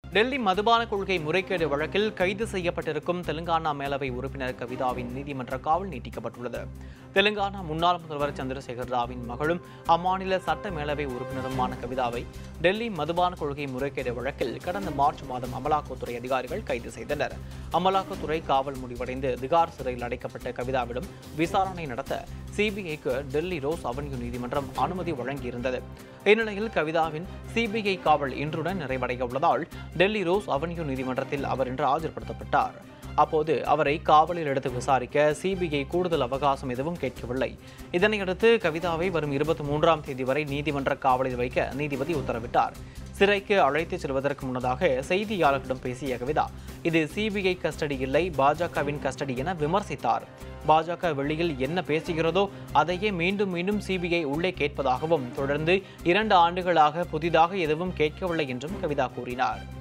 டெல்லி மதுபான கொள்கை முறைகேடு வழக்கில் கைது செய்யப்பட்டிருக்கும் தெலுங்கானா மேலவை உறுப்பினர் கவிதாவின் நீதிமன்ற காவல் நீட்டிக்கப்பட்டுள்ளது தெலுங்கானா முன்னாள் முதல்வர் சந்திரசேகர் ராவின் மகளும் அம்மாநில சட்ட மேலவை உறுப்பினருமான கவிதாவை டெல்லி மதுபான கொள்கை முறைகேடு வழக்கில் கடந்த மார்ச் மாதம் அமலாக்கத்துறை அதிகாரிகள் கைது செய்தனர் அமலாக்கத்துறை காவல் முடிவடைந்து திகார் சிறையில் அடைக்கப்பட்ட கவிதாவிடம் விசாரணை நடத்த சிபிஐக்கு டெல்லி ரோஸ் அவென்யூ நீதிமன்றம் அனுமதி வழங்கியிருந்தது இந்நிலையில் கவிதாவின் சிபிஐ காவல் இன்றுடன் நிறைவடைய உள்ளதால் டெல்லி ரோஸ் அவென்யூ நீதிமன்றத்தில் அவர் இன்று ஆஜர்படுத்தப்பட்டார் அப்போது அவரை காவலில் எடுத்து விசாரிக்க சிபிஐ கூடுதல் அவகாசம் எதுவும் கேட்கவில்லை இதனையடுத்து கவிதாவை வரும் இருபத்தி மூன்றாம் தேதி வரை நீதிமன்ற காவலில் வைக்க நீதிபதி உத்தரவிட்டார் சிறைக்கு அழைத்துச் செல்வதற்கு முன்னதாக செய்தியாளர்களிடம் பேசிய கவிதா இது சிபிஐ கஸ்டடி இல்லை பாஜகவின் கஸ்டடி என விமர்சித்தார் பாஜக வெளியில் என்ன பேசுகிறதோ அதையே மீண்டும் மீண்டும் சிபிஐ உள்ளே கேட்பதாகவும் தொடர்ந்து இரண்டு ஆண்டுகளாக புதிதாக எதுவும் கேட்கவில்லை என்றும் கவிதா கூறினார்